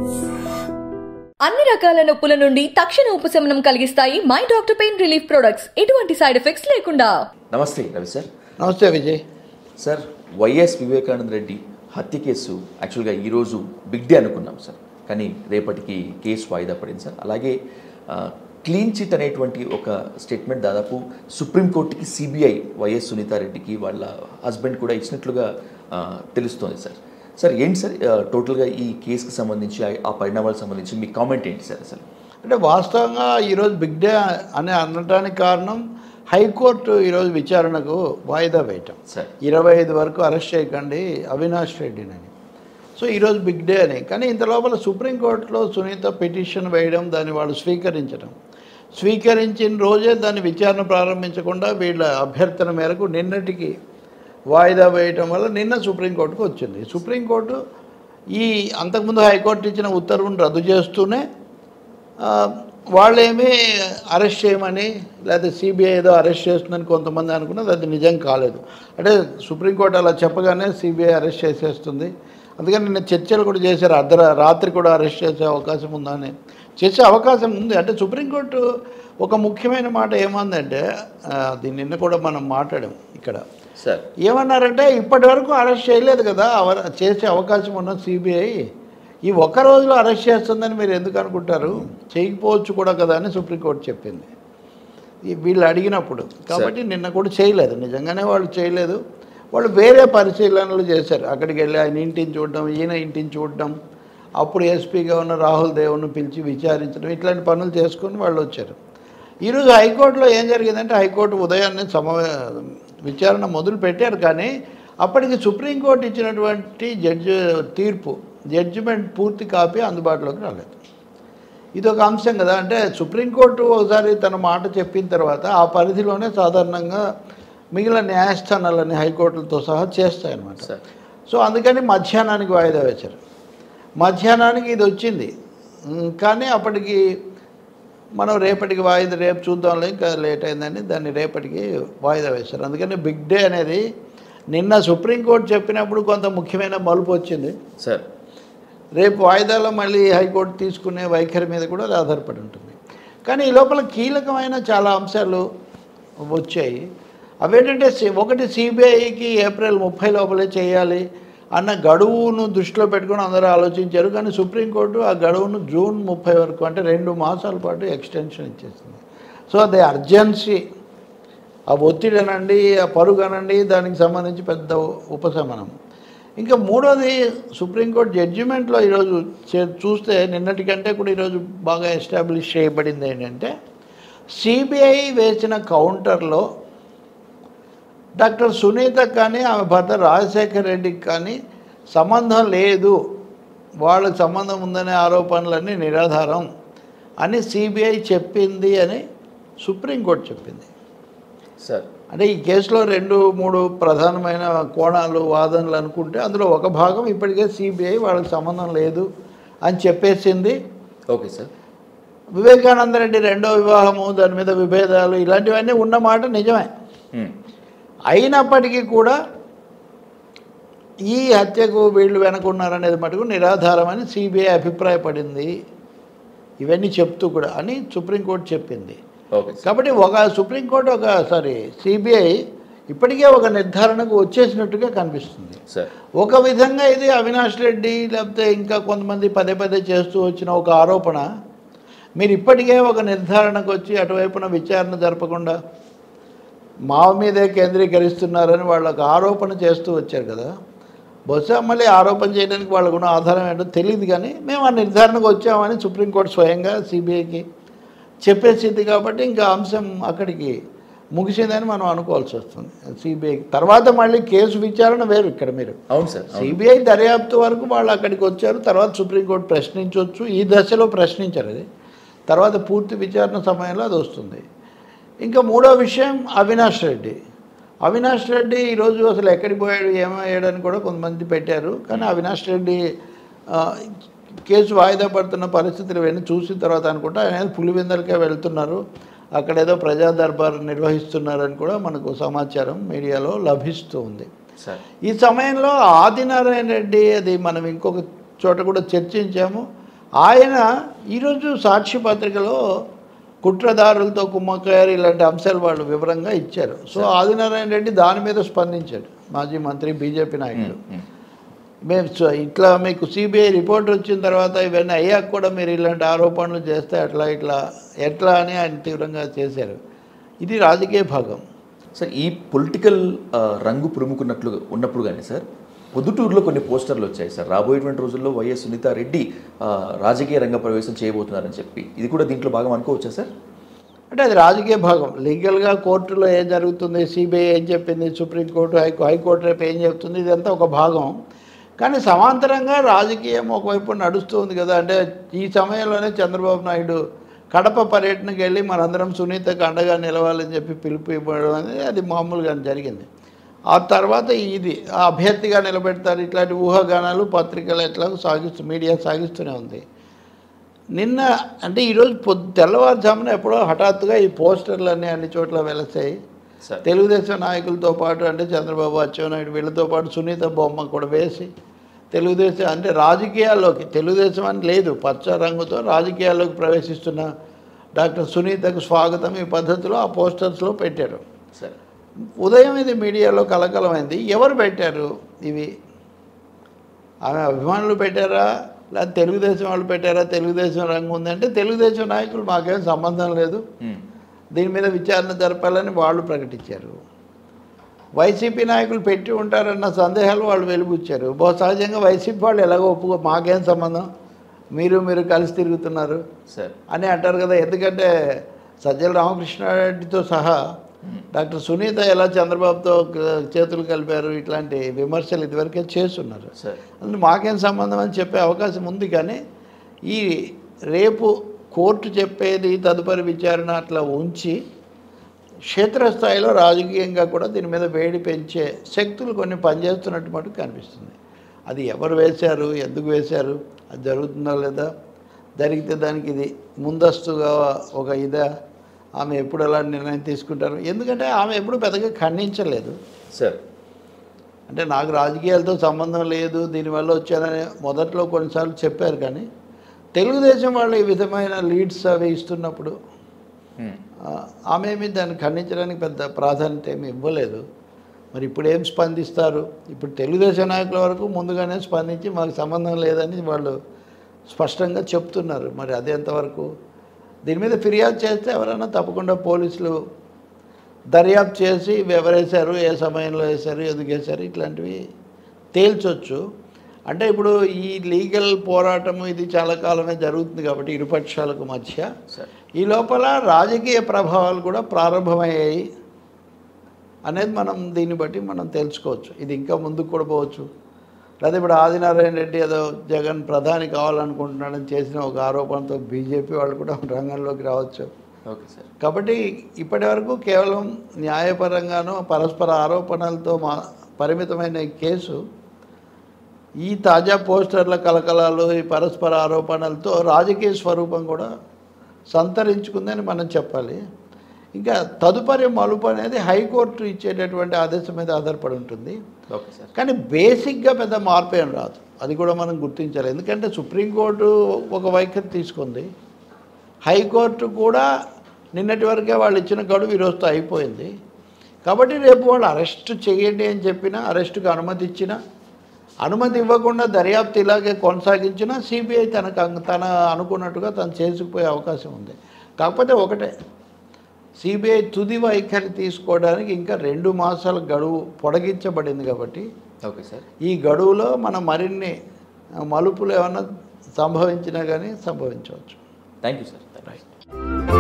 అన్ని రకాల నొప్పుల నుండి తక్షణ ఉపశమనం కలిగిస్తాయి my doctor pain relief products ఎటువంటి సైడ్ ఎఫెక్ట్స్ లేకుండా నమస్తే రవి సార్ నమస్తే విజయ్ సార్ వైఎస్ వివేకానంద రెడ్డి హత్య కేసు యాక్చువల్గా ఈరోజు బిగ్ డే అనుకున్నాం సార్ కానీ రేపటికి కేసు వాయిదా పడింది సార్ అలాగే ఆ, క్లీన్ చిట్ అనేటువంటి ఒక స్టేట్మెంట్ దాదాపు సుప్రీంకోర్టుకి సిబిఐ వైఎస్ సునీతారెడ్డికి వాళ్ళ హస్బెండ్ కూడా ఇచ్చినట్లుగా ఆ, తెలుస్తోంది సార్ సార్ ఏంటి సార్ ఆ, టోటల్గా ఈ కేసుకి సంబంధించి ఆ- ఆ పరిణామాలకు సంబంధించి మీ కామెంట్ ఏంటి సార్ అసలు అంటే వాస్తవంగా ఈరోజు బిగ్ డే అని అనడానికి కారణం హైకోర్టు ఈరోజు విచారణకు వాయిదా వేయటం సార్ ఇరవై ఐదు వరకు అరెస్ట్ చేయకండి అవినాష్ రెడ్డిని అని సో ఈరోజు బిగ్ డే అని కానీ ఇంత లోపల సుప్రీంకోర్టులో సునీత పిటిషన్ వేయడం దాన్ని వాళ్ళు స్వీకరించడం స్వీకరించిన రోజే దాన్ని విచారణ ప్రారంభించకుండా వీళ్ళ అభ్యర్థన మేరకు నిన్నటికి వాయిదా వేయటం వల్ల నిన్న సుప్రీంకోర్టుకు వచ్చింది సుప్రీంకోర్టు ఈ అంతకుముందు హైకోర్టు ఇచ్చిన ఉత్తర్వును రద్దు చేస్తూనే ఆ, వాళ్ళేమీ అరెస్ట్ చేయమని లేకపోతే సిబిఐ ఏదో అరెస్ట్ చేస్తుందని కొంతమంది అనుకున్నది అది నిజం కాలేదు అంటే సుప్రీంకోర్టు అలా చెప్పగానే సిబిఐ అరెస్ట్ చేసేస్తుంది అందుకని నిన్న చర్చలు కూడా చేశారు అర్ధ రాత్రి కూడా అరెస్ట్ చేసే అవకాశం ఉందని చేసే అవకాశం ఉంది అంటే సుప్రీంకోర్టు ఒక ముఖ్యమైన మాట ఏమందంటే ఆ, అది నిన్న కూడా మనం మాట్లాడాం ఇక్కడ సార్ ఏమన్నారంటే ఇప్పటి వరకు అరెస్ట్ చేయలేదు కదా అవ- చేసే అవకాశం ఉన్న సిబిఐ ఈ ఒక్క రోజులో అరెస్ట్ చేస్తుందని మీరు ఎందుకు అనుకుంటారు చేయకపోవచ్చు కూడా కదా అని సుప్రీంకోర్టు చెప్పింది ఈ వీళ్ళు అడిగినప్పుడు కాబట్టి నిన్న కూడా చేయలేదు నిజంగానే వాళ్ళు చేయలేదు వాళ్ళు వేరే పరిశీలనలు చేశారు అక్కడికి వెళ్ళి ఆయన ఇంటిని చూడడం ఈయన ఇంటిని చూడడం అప్పుడు ఎస్పీగా ఉన్న రాహుల్ దేవుని పిలిచి విచారించడం ఇట్లాంటి పనులు చేసుకొని వాళ్ళు వచ్చారు ఈరోజు హైకోర్టులో ఏం జరిగిందంటే హైకోర్టు ఉదయాన్నే సమవే విచారణ మొదలు పెట్టారు కానీ అప్పటికి సుప్రీంకోర్టు ఇచ్చినటువంటి జడ్జి తీర్పు జడ్జిమెంట్ పూర్తి కాపీ అందుబాటులోకి రాలేదు ఇది ఒక అంశం కదా అంటే సుప్రీంకోర్టు ఒకసారి తన మాట చెప్పిన తర్వాత ఆ పరిధిలోనే సాధారణంగా మిగిలిన న్యాయస్థానాలని హైకోర్టులతో సహా చేస్తాయన్నమాట సార్ సో అందుకని మధ్యాహ్నానికి వాయిదా వేశారు మధ్యాహ్నానికి ఇది వచ్చింది ఉమ్, కానీ అప్పటికి మనం రేపటికి వాయిదా రేపు చూద్దాంలే ఇంకా లేట్ అయిందని దాన్ని రేపటికి వాయిదా వేశారు అందుకని బిగ్ డే అనేది నిన్న సుప్రీంకోర్టు చెప్పినప్పుడు కొంత ముఖ్యమైన మలుపు వచ్చింది సార్ రేపు వాయిదాలో మళ్ళీ హైకోర్టు తీసుకునే వైఖరి మీద కూడా అది ఆధారపడి ఉంటుంది కానీ ఈ లోపల కీలకమైన చాలా అంశాలు వచ్చాయి అవేంటంటే సి- ఒకటి సిబిఐకి ఏప్రిల్ ముప్పై లోపలే చేయాలి అన్న గడువును దృష్టిలో పెట్టుకొని అందరూ ఆలోచించారు కానీ సుప్రీంకోర్టు ఆ గడువును జూన్ ముప్పై వరకు అంటే రెండు మాసాల పాటు ఎక్స్టెన్షన్ ఇచ్చేసింది సో అది అర్జెన్సీ ఆ ఒత్తిడి అనండి ఆ పరుగు అనండి దానికి సంబంధించి పెద్ద ఉపశమనం ఇంకా మూడోది సుప్రీంకోర్టు జడ్జిమెంట్లో ఈరోజు చే- చూస్తే నిన్నటికంటే కూడా ఈరోజు బాగా ఎస్టాబ్లిష్ చేయబడింది ఏంటంటే సిబిఐ వేసిన కౌంటర్లో డాక్టర్ సునీత కానీ ఆమె భర్త రాజశేఖర్ రెడ్డికి కానీ సంబంధం లేదు వాళ్ళకి సంబంధం ఉందనే ఆరోపణలన్నీ నిరాధారం అని సిబిఐ చెప్పింది అని సుప్రీంకోర్టు చెప్పింది సార్ అంటే ఈ కేసులో రెండు మూడు ప్రధానమైన కోణాలు వాదనలు అనుకుంటే అందులో ఒక భాగం ఇప్పటికే సిబిఐ వాళ్ళకి సంబంధం లేదు అని చెప్పేసింది ఓకే సార్ వివేకానంద రెడ్డి రెండో వివాహము దాని మీద విభేదాలు ఇలాంటివన్నీ ఉన్నమాట నిజమే హ్మ్. అయినప్పటికీ కూడా ఈ హత్యకు వీళ్ళు వెనకున్నారనేది మటుకు నిరాధారమని సిబిఐ అభిప్రాయపడింది ఇవన్నీ చెప్తూ కూడా అని సుప్రీంకోర్టు చెప్పింది ఓకే సార్ కాబట్టి ఒక సుప్రీంకోర్టు ఒక సారీ సిబిఐ ఇప్పటికే ఒక నిర్ధారణకు వచ్చేసినట్టుగా కనిపిస్తుంది సార్ ఒక విధంగా ఇది అవినాష్ రెడ్డి లేకపోతే ఇంకా కొంతమంది పదే పదే చేస్తూ వచ్చిన ఒక ఆరోపణ మీరు ఇప్పటికే ఒక నిర్ధారణకు వచ్చి అటువైపున విచారణ జరపకుండా మా మీదే కేంద్రీకరిస్తున్నారని వాళ్ళకు ఆరోపణ చేస్తూ వచ్చారు కదా బహుశా మళ్ళీ ఆరోపణ చేయడానికి వాళ్ళకున్న ఆధారం ఏంటో తెలియదు కానీ మేము ఆ నిర్ధారణకు వచ్చామని సుప్రీంకోర్టు స్వయంగా సిబిఐకి చెప్పేసింది కాబట్టి ఇంకా అంశం అక్కడికి ముగిసిందని మనం అనుకోవాల్సి వస్తుంది సిబిఐ తర్వాత మళ్ళీ కేసు విచారణ వేరు ఇక్కడ మీరు అవును సార్ అవును. సిబిఐ దర్యాప్తు వరకు వాళ్ళు అక్కడికి వచ్చారు తర్వాత సుప్రీంకోర్టు ప్రశ్నించవచ్చు ఈ దశలో ప్రశ్నించారు అది తర్వాత పూర్తి విచారణ సమయంలో అది వస్తుంది ఇంకా మూడో విషయం అవినాష్ రెడ్డి అవినాష్ రెడ్డి ఈరోజు అసలు ఎక్కడికి పోయాడు ఏమయ్యాడని కూడా కొంతమంది పెట్టారు కానీ అవినాష్ రెడ్డి ఆ, కేసు వాయిదా పడుతున్న పరిస్థితులు ఇవన్నీ చూసిన తర్వాత అనుకుంటా ఆయన పులివెందలకే వెళ్తున్నారు అక్కడ ఏదో ప్రజా దర్బార్ నిర్వహిస్తున్నారని కూడా మనకు సమాచారం మీడియాలో లభిస్తూ ఉంది సార్ ఈ సమయంలో ఆదినారాయణ రెడ్డి అది మనం ఇంకొక చోట కూడా చర్చించాము ఆయన ఈరోజు సాక్షి పత్రికలో కుట్రదారులతో కుమ్మక్కయ్యారు ఇలాంటి అంశాలు వాళ్ళు వివరంగా ఇచ్చారు సో ఆదినారాయణ రెడ్డి దాని మీద స్పందించాడు మాజీ మంత్రి బీజేపీ నాయకుడు మేము స- ఇట్లా మీకు సిబిఐ రిపోర్ట్ వచ్చిన తర్వాత ఇవన్నీ అయ్యాక కూడా మీరు ఇలాంటి ఆరోపణలు చేస్తే అట్లా ఇట్లా ఎట్లా అని ఆయన తీవ్రంగా చేశారు ఇది రాజకీయ భాగం సార్ ఈ పొలిటికల్ రంగు పురుముకున్నట్లు ఉన్నప్పుడు కానీ సార్ పొద్దుటూరులో కొన్ని పోస్టర్లు వచ్చాయి సార్ రాబోయేటువంటి రోజుల్లో వైఎస్ సునీత రెడ్డి ఆ, రాజకీయ రంగ ప్రవేశం చేయబోతున్నారని చెప్పి ఇది కూడా దీంట్లో భాగం అనుకోవచ్చా సార్ అంటే అది రాజకీయ భాగం లీగల్గా కోర్టులో ఏం జరుగుతుంది సిబిఐ ఏం చెప్పింది సుప్రీంకోర్టు హై హైకోర్టు రేపు ఏం చెప్తుంది ఇదంతా ఒక భాగం కానీ సమాంతరంగా రాజకీయం ఒకవైపు నడుస్తుంది కదా అంటే ఈ సమయంలోనే చంద్రబాబు నాయుడు కడప పర్యటనకి వెళ్ళి మనందరం సునీతకు అండగా నిలవాలని చెప్పి పిలుపు ఇవ్వడం అనేది అది మామూలుగా జరిగింది ఆ తర్వాత ఇది ఆ అభ్యర్థిగా నిలబెడతారు ఇట్లాంటి ఊహాగానాలు పత్రికలు ఎట్లా సాగిస్తూ మీడియా సాగిస్తూనే ఉంది నిన్న అంటే ఈరోజు పొద్దు తెల్లవారుజామున ఎప్పుడో హఠాత్తుగా ఈ పోస్టర్లన్నీ అన్ని చోట్ల వెలసాయి సార్ తెలుగుదేశం నాయకులతో పాటు అంటే చంద్రబాబు అచ్చెన్నాయుడు వీళ్ళతో పాటు సునీత బొమ్మ కూడా వేసి తెలుగుదేశం అంటే రాజకీయాల్లోకి తెలుగుదేశం అని లేదు పచ్చ రంగుతో రాజకీయాల్లోకి ప్రవేశిస్తున్న డాక్టర్ సునీతకు స్వాగతం ఈ పద్ధతిలో ఆ పోస్టర్స్లో పెట్టారు సార్ ఉదయం ఇది మీడియాలో కలకలమైంది ఎవరు పెట్టారు ఇవి ఆమె అభిమానులు పెట్టారా లేదా తెలుగుదేశం వాళ్ళు పెట్టారా తెలుగుదేశం రంగు ఉందంటే తెలుగుదేశం నాయకులు మాకేం సంబంధం లేదు మ్మ్. దీని మీద విచారణ జరపాలని వాళ్ళు ప్రకటించారు వైసీపీ నాయకులు పెట్టి ఉంటారన్న సందేహాలు వాళ్ళు వెలుగుచ్చారు బహు సహజంగా వైసీపీ వాళ్ళు ఎలాగో ఒప్పుకో మాకేం సంబంధం మీరు మీరు కలిసి తిరుగుతున్నారు సార్ అని అంటారు కదా ఎందుకంటే సజ్జల రామకృష్ణారెడ్డితో సహా డాక్టర్ సునీత ఎలా చంద్రబాబుతో క- చేతులు కలిపారు ఇట్లాంటి విమర్శలు ఇదివరకే చేస్తున్నారు సార్ అందులో మాకేం సంబంధం అని చెప్పే అవకాశం ఉంది కానీ ఈ రేపు కోర్టు చెప్పేది తదుపరి విచారణ అట్లా ఉంచి క్షేత్రస్థాయిలో రాజకీయంగా కూడా దీని మీద వేడి పెంచే శక్తులు కొన్ని పనిచేస్తున్నట్టు మటుకు కనిపిస్తుంది అది ఎవరు వేశారు ఎందుకు వేశారు అది జరుగుతుందా లేదా జరిగితే దానికి ఇది ముందస్తుగా ఒక ఇదా ఆమె ఎప్పుడు ఎలా నిర్ణయం తీసుకుంటారు ఎందుకంటే ఆమె ఎప్పుడు పెద్దగా ఖండించలేదు సార్ అంటే నాకు రాజకీయాలతో సంబంధం లేదు దీనివల్ల వచ్చానని మొదట్లో కొన్నిసార్లు చెప్పారు కానీ తెలుగుదేశం వాళ్ళు ఈ విధమైన లీడ్స్ అవి ఇస్తున్నప్పుడు మ్మ్. ఆ, ఆమె ఏమి దాన్ని ఖండించడానికి పెద్ద ప్రాధాన్యత ఏమి ఇవ్వలేదు మరి ఇప్పుడు ఏం స్పందిస్తారు ఇప్పుడు తెలుగుదేశం నాయకుల వరకు ముందుగానే స్పందించి మాకు సంబంధం లేదని వాళ్ళు స్పష్టంగా చెప్తున్నారు మరి అది ఎంతవరకు దీని మీద ఫిర్యాదు చేస్తే ఎవరైనా తప్పకుండా పోలీసులు దర్యాప్తు చేసి ఎవరేశారు ఏ సమయంలో వేశారు ఎందుకు వేశారు ఇట్లాంటివి తేల్చొచ్చు అంటే ఇప్పుడు ఈ లీగల్ పోరాటము ఇది చాలా కాలమే జరుగుతుంది కాబట్టి ఇరుపక్షాలకు మధ్య సార్ ఈ లోపల రాజకీయ ప్రభావాలు కూడా ప్రారంభమయ్యాయి అనేది మనం దీన్ని బట్టి మనం తెలుసుకోవచ్చు ఇది ఇంకా ముందుకు కూడా పోవచ్చు లేదా ఇప్పుడు ఆదినారాయణ రెడ్డి ఏదో జగన్ ప్రధాని కావాలనుకుంటున్నాడని చేసిన ఒక ఆరోపణతో బీజేపీ వాళ్ళు కూడా రంగంలోకి రావచ్చు ఓకే సార్ కాబట్టి ఇప్పటి వరకు కేవలం న్యాయపరంగానూ పరస్పర ఆరోపణలతో మా పరిమితమైన ఈ కేసు ఈ తాజా పోస్టర్ల కలకలాలు ఈ పరస్పర ఆరోపణలతో రాజకీయ స్వరూపం కూడా సంతరించుకుందని మనం చెప్పాలి ఇంకా తదుపరి మలుపు అనేది హైకోర్టు ఇచ్చేటటువంటి ఆదేశం మీద ఆధారపడి ఉంటుంది ఓకే సార్ కానీ బేసిక్గా పెద్ద మార్పు ఏం రాదు అది కూడా మనం గుర్తించాలి ఎందుకంటే సుప్రీంకోర్టు ఒక వైఖరి తీసుకుంది హైకోర్టు కూడా నిన్నటి వరకే వాళ్ళు ఇచ్చిన గడువు ఈరోజుతో అయిపోయింది కాబట్టి రేపు వాళ్ళు అరెస్ట్ చేయండి అని చెప్పినా అరెస్టుకు అనుమతి ఇచ్చినా అనుమతి ఇవ్వకుండా దర్యాప్తు ఇలాగే కొనసాగించినా సిబిఐ తనకు అం- తన అనుకున్నట్టుగా తను చేసుకుపోయే అవకాశం ఉంది కాకపోతే ఒకటే సిబిఐ తుది వైఖరి తీసుకోవడానికి ఇంకా రెండు మాసాల గడువు పొడిగించబడింది కాబట్టి ఓకే సార్ ఈ గడువులో మనం మరిన్ని ఆ, మలుపులు ఏమన్నా సంభవించినా కానీ సంభవించవచ్చు thank you sir thank you